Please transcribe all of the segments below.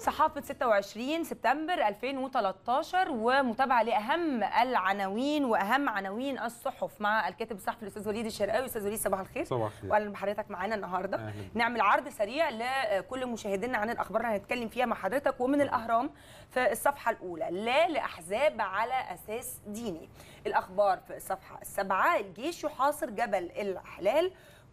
صحافة 26 سبتمبر 2013 ومتابعة لأهم العناوين وأهم عناوين الصحف مع الكاتب الصحفي الأستاذ وليد الشرقاوي أستاذ وليد صباح الخير صباح الخير وأهلا بحضرتك معانا النهاردة أهلا. نعمل عرض سريع لكل مشاهدينا عن الأخبار اللي هنتكلم فيها مع حضرتك ومن الأهرام في الصفحة الأولى لا لأحزاب على أساس ديني الأخبار في الصفحة السابعة الجيش يحاصر جبل الحلال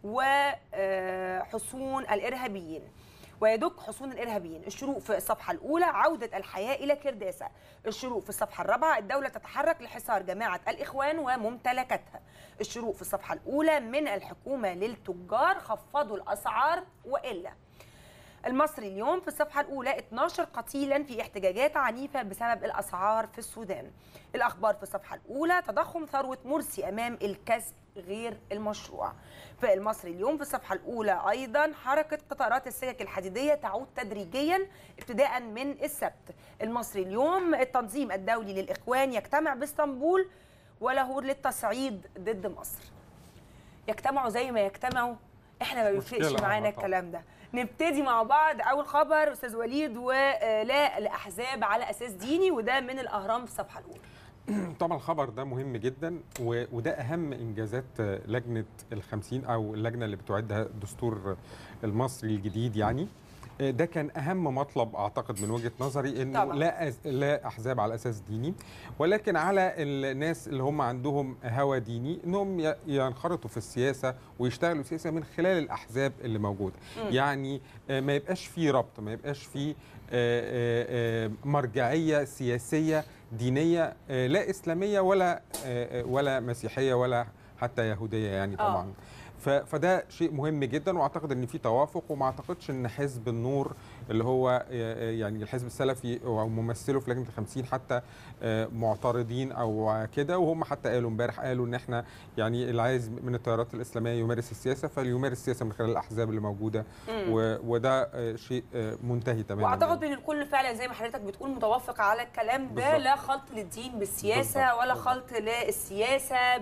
وحصون الإرهابيين ويدك حصون الارهابيين الشروق في الصفحه الاولى عوده الحياه الى كرداسه الشروق في الصفحه الرابعه الدوله تتحرك لحصار جماعه الاخوان وممتلكاتها الشروق في الصفحه الاولى من الحكومه للتجار خفضوا الاسعار والا المصري اليوم في الصفحة الأولى 12 قتيلا في احتجاجات عنيفة بسبب الأسعار في السودان الأخبار في الصفحة الأولى تضخم ثروة مرسي أمام الكسب غير المشروع في المصري اليوم في الصفحة الأولى أيضا حركة قطارات السكك الحديدية تعود تدريجيا ابتداء من السبت المصري اليوم التنظيم الدولي للإخوان يجتمع باسطنبول وله للتصعيد ضد مصر يجتمعوا زي ما يجتمعوا احنا ما بيفرقش مشكلة، معانا آه، طبعا. الكلام ده نبتدي مع بعض اول خبر استاذ وليد ولا لاحزاب على اساس ديني وده من الاهرام في الصفحه الاولى طبعا الخبر ده مهم جدا و- وده اهم انجازات لجنه الخمسين او اللجنه اللي بتعد الدستور المصري الجديد يعني ده كان اهم مطلب اعتقد من وجهه نظري انه طبعاً. لا أز... لا احزاب على اساس ديني ولكن على الناس اللي هم عندهم هوى ديني انهم ي- ينخرطوا في السياسه ويشتغلوا سياسه من خلال الاحزاب اللي موجوده يعني آه، ما يبقاش في ربط ما يبقاش في آه، آه، آه، مرجعيه سياسيه دينيه آه، لا اسلاميه ولا آه، آه، ولا مسيحيه ولا حتى يهوديه يعني آه. طبعا ف- فده شيء مهم جدا واعتقد ان في توافق وما اعتقدش ان حزب النور اللي هو آه، يعني الحزب السلفي او ممثله في لجنه الخمسين حتى آه، معترضين او كده وهم حتى قالوا امبارح قالوا ان احنا يعني اللي عايز من التيارات الاسلاميه يمارس السياسه فليمارس السياسه من خلال الاحزاب اللي موجوده و- وده آه، شيء آه، منتهي تماما واعتقد ان الكل فعلا زي ما حضرتك بتقول متوافق على الكلام ده بالظبط. لا خلط للدين بالسياسه بالظبط، ولا بالظبط. خلط للسياسه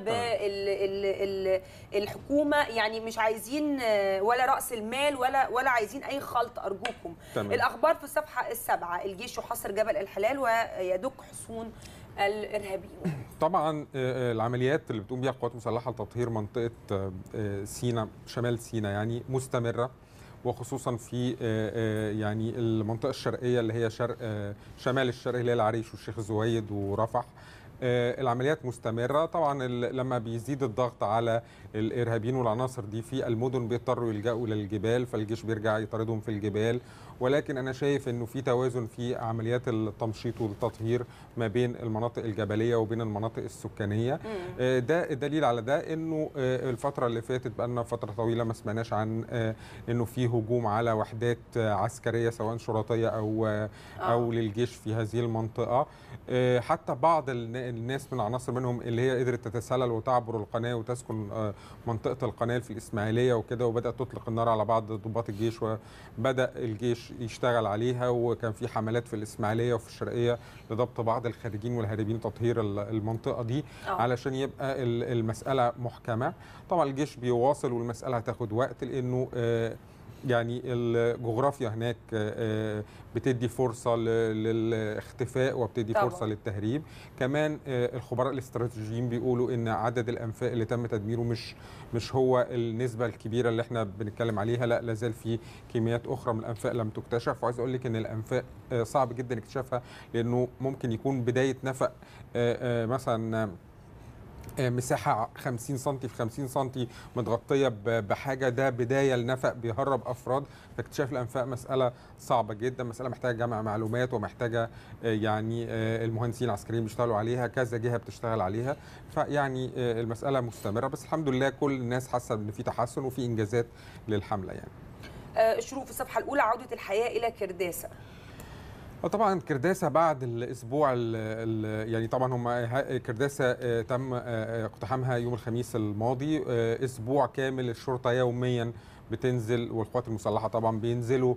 بالحكومه يعني مش عايزين آه، ولا راس المال ولا ولا عايزين اي خلط ارجوكم تمام. الاخبار في الصفحه السابعه الجيش يحاصر جبل الحلال ويدك حصون الارهابيون طبعا آه، آه، العمليات اللي بتقوم بيها القوات المسلحه لتطهير منطقه آه، آه، سيناء شمال سيناء يعني مستمره وخصوصا في آه، آه، يعني المنطقه الشرقيه اللي هي شرق آه، شمال الشرق اللي هي العريش والشيخ زويد ورفح آه، العمليات مستمره طبعا ال- لما بيزيد الضغط على الارهابيين والعناصر دي في المدن بيضطروا يلجأوا للجبال فالجيش بيرجع يطاردهم في الجبال ولكن انا شايف انه في توازن في عمليات التمشيط والتطهير ما بين المناطق الجبليه وبين المناطق السكانيه آه، ده الدليل على ده انه آه، الفتره اللي فاتت بقى لنا فتره طويله ما سمعناش عن آه، انه في هجوم على وحدات آه، عسكريه سواء شرطيه او آه، او للجيش في هذه المنطقه آه، حتى بعض النا- الناس من عناصر منهم اللي هي قدرت تتسلل وتعبر القناه وتسكن آه، منطقه القناه في الاسماعيليه وكده وبدات تطلق النار على بعض ضباط الجيش وبدا الجيش يشتغل عليها وكان في حملات في الاسماعيليه وفي الشرقيه لضبط بعض الخارجين والهاربين تطهير ال- المنطقه دي آه. علشان يبقى ال- المساله محكمه طبعا الجيش بيواصل والمساله هتاخد وقت لانه آه، يعني الجغرافيا هناك آه، بتدي فرصة ل- للاختفاء وبتدي طبعاً. فرصة للتهريب كمان آه، الخبراء الاستراتيجيين بيقولوا ان عدد الانفاق اللي تم تدميره مش مش هو النسبة الكبيرة اللي احنا بنتكلم عليها لا لازال في كميات اخرى من الانفاق لم تكتشف وعايز اقول لك ان الانفاق آه، صعب جدا اكتشافها لانه ممكن يكون بداية نفق آه، آه، مثلا آه، آه، مساحة 50 سم في 50 سم متغطية ب- بحاجة ده بداية لنفق بيهرب أفراد فاكتشاف الأنفاق مسألة صعبة جدا مسألة محتاجة جمع معلومات ومحتاجة آه، يعني آه، المهندسين العسكريين بيشتغلوا عليها كذا جهة بتشتغل عليها فيعني آه، المسألة مستمرة بس الحمد لله كل الناس حاسة إن في تحسن وفي إنجازات للحملة يعني آه، الشروق في الصفحه الاولى عوده الحياه الى كرداسه طبعا كرداسه بعد الاسبوع ال ال يعني طبعا هم ه- كرداسه آه، تم آه، اقتحامها يوم الخميس الماضي آه، اسبوع كامل الشرطه يوميا بتنزل والقوات المسلحه طبعا بينزلوا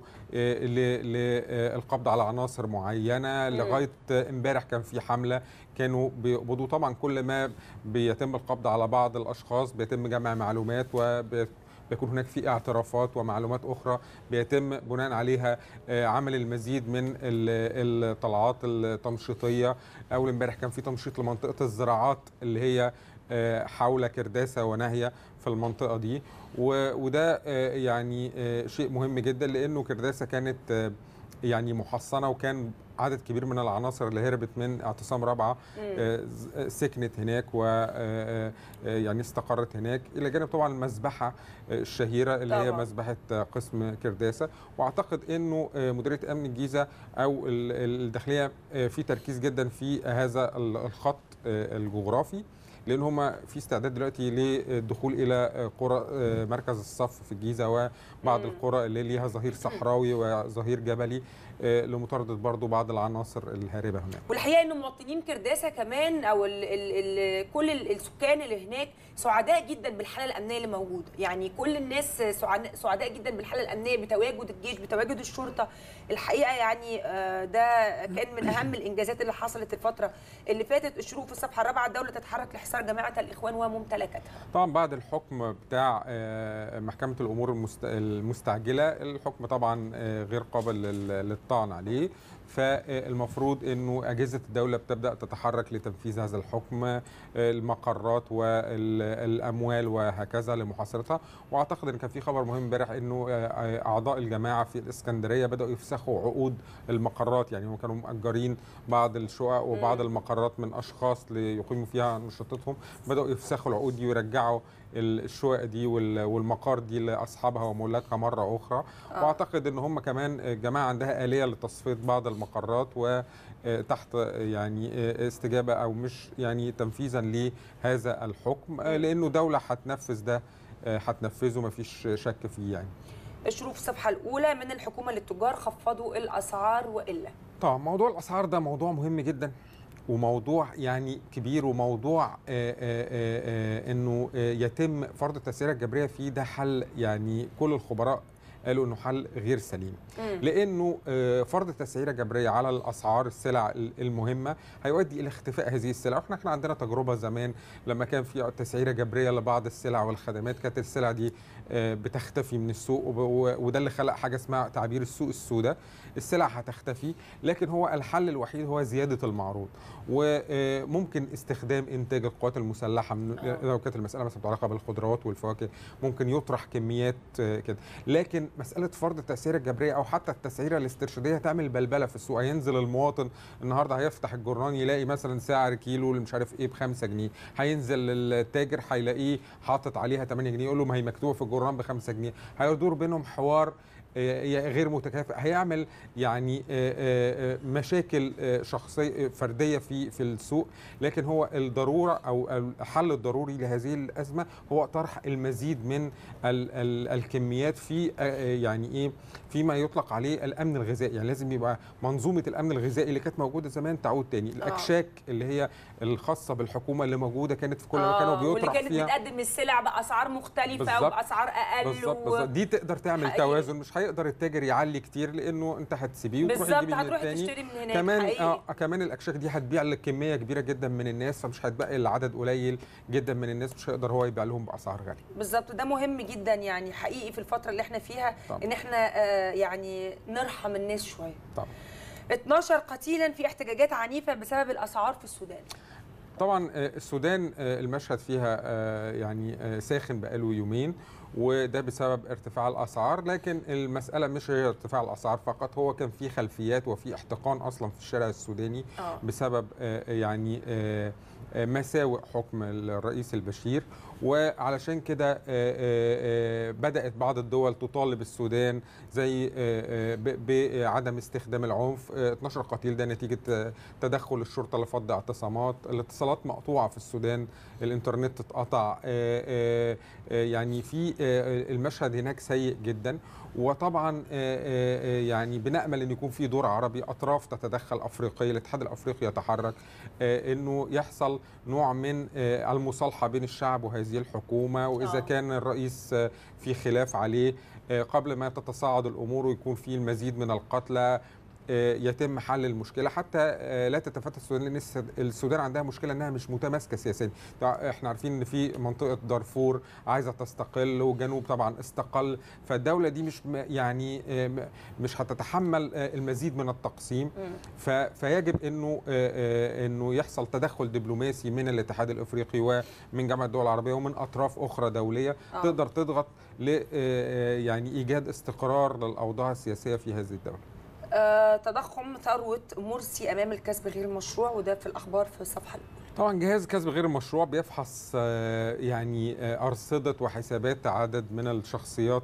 للقبض على عناصر معينه لغايه آه، امبارح كان في حمله كانوا بيقبضوا طبعا كل ما بيتم القبض على بعض الاشخاص بيتم جمع معلومات وب بيكون هناك في اعترافات ومعلومات اخرى بيتم بناء عليها آه، عمل المزيد من ال- الطلعات التمشيطيه اول امبارح كان في تمشيط لمنطقه الزراعات اللي هي آه، حول كرداسه وناهيه في المنطقه دي و- وده آه، يعني آه، شيء مهم جدا لانه كرداسه كانت آه، يعني محصنه وكان عدد كبير من العناصر اللي هربت من اعتصام رابعه آه، ز- سكنت هناك و آه، آه، يعني استقرت هناك الى جانب طبعا المذبحه آه، الشهيره اللي هي طبعاً. مذبحه آه، قسم كرداسه واعتقد انه آه، مديريه امن الجيزه او ال- ال- الداخليه آه، في تركيز جدا في هذا ال- الخط آه، الجغرافي لان هم في استعداد دلوقتي للدخول الى آه، قرى آه، مركز الصف في الجيزه وبعض مم. القرى اللي ليها ظهير صحراوي وظهير جبلي آه، لمطارده برضو بعض العناصر الهاربه هناك والحقيقه ان مواطنين كرداسه كمان او ال ال ال كل ال- السكان اللي هناك سعداء جدا بالحاله الامنيه اللي موجوده يعني كل الناس سعداء سعداء جدا بالحاله الامنيه بتواجد الجيش بتواجد الشرطه الحقيقه يعني آه، ده كان من اهم الانجازات اللي حصلت الفتره اللي فاتت الشروق في الصفحه الرابعه الدوله تتحرك لحصار جماعه الاخوان وممتلكاتها طبعا بعد الحكم بتاع آه، محكمة الأمور المست- المستعجلة الحكم طبعا آه، غير قابل لل- للطعن عليه فالمفروض انه اجهزه الدوله بتبدا تتحرك لتنفيذ هذا الحكم آه، المقرات والاموال وهكذا لمحاصرتها واعتقد ان كان في خبر مهم امبارح انه آه، اعضاء الجماعه في الاسكندريه بداوا يفسخوا عقود المقرات يعني هم كانوا مأجرين بعض الشقق وبعض المقرات من اشخاص ليقيموا فيها نشاطاتهم بداوا يفسخوا العقود دي ويرجعوا ال- الشقق دي وال- والمقار دي لاصحابها وملاكها مره اخرى آه. واعتقد ان هم كمان الجماعه عندها اليه لتصفيه بعض المقرات وتحت يعني استجابه او مش يعني تنفيذا لهذا الحكم لانه دوله هتنفذ ده هتنفذه مفيش شك فيه يعني الشروق في الصفحه الاولى من الحكومه للتجار خفضوا الاسعار والا طبعا موضوع الاسعار ده موضوع مهم جدا وموضوع يعني كبير وموضوع آه، آه، آه، آه، انه آه، يتم فرض التسعيره الجبريه فيه ده حل يعني كل الخبراء قالوا انه حل غير سليم مم. لانه آه، فرض التسعيره الجبريه على الاسعار السلع ال- المهمه هيؤدي الى اختفاء هذه السلع واحنا كان عندنا تجربه زمان لما كان في تسعيره جبريه لبعض السلع والخدمات كانت السلع دي آه، بتختفي من السوق وب- و- وده اللي خلق حاجه اسمها تعبير السوق السوداء السلع هتختفي لكن هو الحل الوحيد هو زياده المعروض وممكن استخدام انتاج القوات المسلحه من آه. لو كانت المساله مثلا متعلقه بالخضروات والفواكه ممكن يطرح كميات آه، كده لكن مساله فرض التسعيره الجبريه او حتى التسعيره الاسترشاديه تعمل بلبله في السوق هينزل المواطن النهارده هيفتح الجرنان يلاقي مثلا سعر كيلو اللي مش عارف ايه ب 5 جنيه هينزل التاجر هيلاقيه حاطط عليها 8 جنيه يقول له ما هي مكتوبه في الجرنان ب 5 جنيه هيدور بينهم حوار آه، غير متكافئ هيعمل يعني آه، آه، آه، مشاكل آه، شخصيه فرديه في في السوق لكن هو الضروره او الحل الضروري لهذه الازمه هو طرح المزيد من ال ال الكميات في آه، يعني ايه فيما يطلق عليه الامن الغذائي يعني لازم يبقى منظومه الامن الغذائي اللي كانت موجوده زمان تعود تاني الاكشاك اللي هي الخاصه بالحكومه اللي موجوده كانت في كل مكان واللي وبيطرح كانت فيها بتقدم السلع باسعار مختلفه بالظبط. وباسعار اقل بالظبط و... بالظبط دي تقدر تعمل حقيقي. توازن مش هيقدر التاجر يعلي كتير لانه انت هتسيبيه وتروح بالظبط تجيبي من هتروح التاني تشتري من هناك كمان حقيقي. اه كمان الاكشاك دي هتبيع لكميه كبيره جدا من الناس فمش هتبقى الا عدد قليل جدا من الناس مش هيقدر هو يبيع لهم باسعار غاليه بالظبط ده مهم جدا يعني حقيقي في الفتره اللي احنا فيها طبعا. ان احنا آه، يعني نرحم الناس شويه طبعا 12 قتيلا في احتجاجات عنيفه بسبب الاسعار في السودان طبعا آه، السودان آه، المشهد فيها آه، يعني آه، ساخن بقاله يومين وده بسبب ارتفاع الاسعار لكن المساله مش هي ارتفاع الاسعار فقط هو كان في خلفيات وفي احتقان اصلا في الشارع السوداني اه بسبب آه، يعني آه، آه، مساوئ حكم الرئيس البشير وعلشان كده آه، آه، آه، بدأت بعض الدول تطالب السودان زي آه، آه، ب- بعدم استخدام العنف آه، 12 قتيل ده نتيجة آه، تدخل الشرطة لفض اعتصامات الاتصالات مقطوعة في السودان الانترنت اتقطع آه، آه، آه، يعني في آه، المشهد هناك سيء جدا وطبعا آه، آه، آه، يعني بنأمل ان يكون في دور عربي اطراف تتدخل افريقيه الاتحاد الافريقي يتحرك آه، انه يحصل نوع من آه، المصالحه بين الشعب وهذه الحكومه واذا آه. كان الرئيس آه، في خلاف عليه آه، قبل ما تتصاعد الامور ويكون في المزيد من القتلى آه، يتم حل المشكله حتى آه، لا تتفتت السودان لان السد- السودان عندها مشكله انها مش متماسكه سياسيا تع- احنا عارفين ان في منطقه دارفور عايزه تستقل وجنوب طبعا استقل فالدوله دي مش م- يعني آه، م- مش هتتحمل آه، المزيد من التقسيم ف- فيجب انه آه، آه، انه يحصل تدخل دبلوماسي من الاتحاد الافريقي ومن جامعه الدول العربيه ومن اطراف اخرى دوليه آه. تقدر تضغط ل آه، آه، يعني ايجاد استقرار للاوضاع السياسيه في هذه الدوله آه، تضخم ثروه مرسي امام الكسب غير المشروع وده في الاخبار في الصفحه الاولى طبعا جهاز كسب غير المشروع بيفحص آه، يعني آه، أرصدة وحسابات عدد من الشخصيات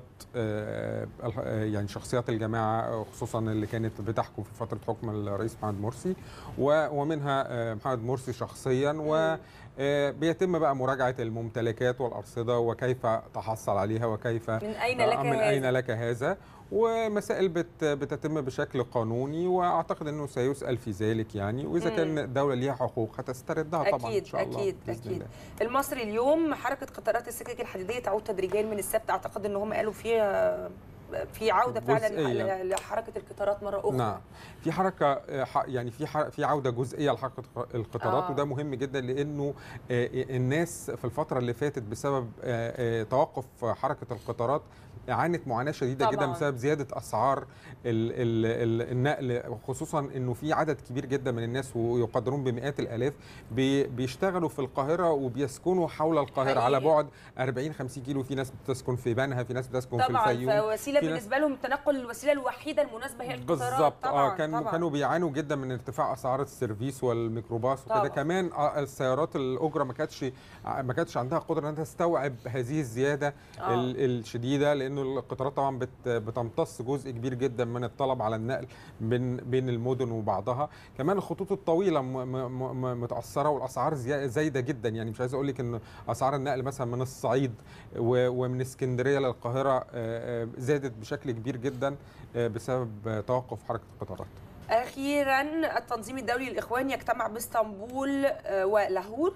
آه، الح- آه، يعني شخصيات الجماعة آه، خصوصا اللي كانت بتحكم في فترة حكم الرئيس محمد مرسي و- ومنها آه، محمد مرسي شخصيا و آه، بيتم بقى مراجعة الممتلكات والأرصدة وكيف تحصل عليها وكيف من اين آه، لك من هذا؟ أين لك هذا ومسائل بت بتتم بشكل قانوني واعتقد انه سيسال في ذلك يعني واذا مم. كان الدوله ليها حقوق هتستردها طبعا أكيد ان شاء الله أكيد بإذن أكيد الله. المصري اليوم حركة قطارات السكك الحديدية تعود تدريجيا من السبت أعتقد إن هم قالوا فيها في عودة فعلا جزئياً. لحركة القطارات مرة أخرى نعم في حركه آه، ح- يعني في ح- في عوده جزئيه لحركه القطارات آه. وده مهم جدا لانه آه، الناس في الفتره اللي فاتت بسبب آه، آه، توقف حركه القطارات عانت معاناه شديده طبعاً. جدا بسبب زياده اسعار ال ال ال النقل خصوصا انه في عدد كبير جدا من الناس ويقدرون بمئات الالاف بي- بيشتغلوا في القاهره وبيسكنوا حول القاهره على حقيقي. بعد 40 50 كيلو في ناس بتسكن في بنها في ناس بتسكن في طبعا الفيوم فوسيلة في ناس- بالنسبة لهم التنقل الوسيلة الوحيدة المناسبة هي القطارات بالظبط اه طبعاً، كانوا طبعاً. كانوا بيعانوا جدا من ارتفاع اسعار السيرفيس والميكروباص طبعاً. وكده كمان آه، السيارات الاجره ما كانتش ما كانتش عندها قدره انها تستوعب هذه الزياده آه. ال- الشديده لانه القطارات طبعا بت بتمتص جزء كبير جدا من الطلب على النقل بين بين المدن وبعضها كمان الخطوط الطويله م- م- م- متاثره والاسعار زي- زايده جدا يعني مش عايز اقول لك ان اسعار النقل مثلا من الصعيد و- ومن اسكندريه للقاهره آه، آه، زادت بشكل كبير جدا آه، بسبب آه، توقف حركه القطارات أخيرا التنظيم الدولي للإخوان يجتمع باسطنبول آه، ولاهور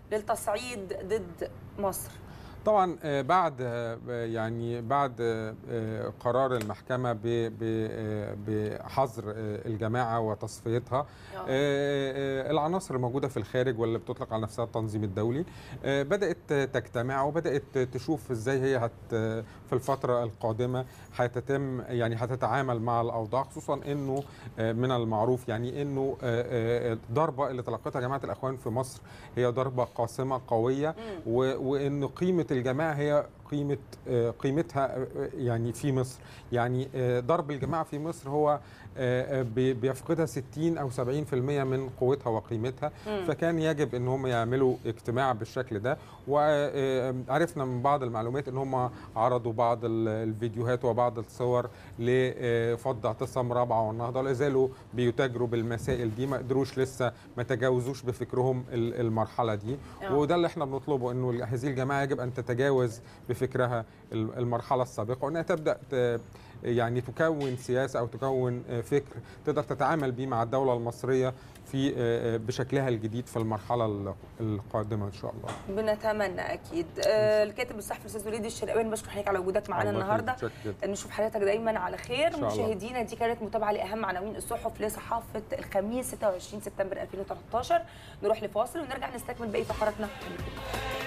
للتصعيد ضد مصر طبعا آه، بعد آه، يعني بعد آه، آه، قرار المحكمه ب- ب- آه، بحظر آه، الجماعه وتصفيتها آه. آه، آه، العناصر الموجوده في الخارج واللي بتطلق على نفسها التنظيم الدولي آه، بدات تجتمع وبدات تشوف ازاي هي هت في الفتره القادمه هتتم يعني هتتعامل مع الاوضاع خصوصا انه آه، من المعروف يعني انه آه، آه، الضربه اللي تلقتها جماعه الاخوان في مصر هي ضربه قاسمه قويه مم. و- وان قيمه الجماعه هي قيمه آه، قيمتها آه، يعني في مصر يعني آه، ضرب الجماعه في مصر هو آه، آه، بي- بيفقدها 60 او 70% من قوتها وقيمتها مم. فكان يجب ان هم يعملوا اجتماع بالشكل ده وعرفنا من بعض المعلومات ان هم عرضوا بعض ال- الفيديوهات وبعض الصور لفض اعتصام رابعه والنهضه لا زالوا بيتاجروا بالمسائل دي ما قدروش لسه ما تجاوزوش بفكرهم ال- المرحله دي آه. وده اللي احنا بنطلبه انه هذه الجماعه يجب ان تتجاوز بفكرها ال- المرحله السابقه وانها تبدا ت- يعني تكون سياسه او تكون آه، فكر تقدر تتعامل بيه مع الدوله المصريه في آه، آه، بشكلها الجديد في المرحله ال- القادمه ان شاء الله بنتمنى اكيد آه، الكاتب الصحفي الاستاذ وليد الشرقاوي بشكر حضرتك على وجودك معانا الله النهارده يخليك، متشكر جداً. نشوف حضرتك دايما على خير إن شاء الله. مشاهدينا دي كانت متابعه لاهم عناوين الصحف لصحافه الخميس 26 سبتمبر 2013 نروح لفاصل ونرجع نستكمل باقي فقراتنا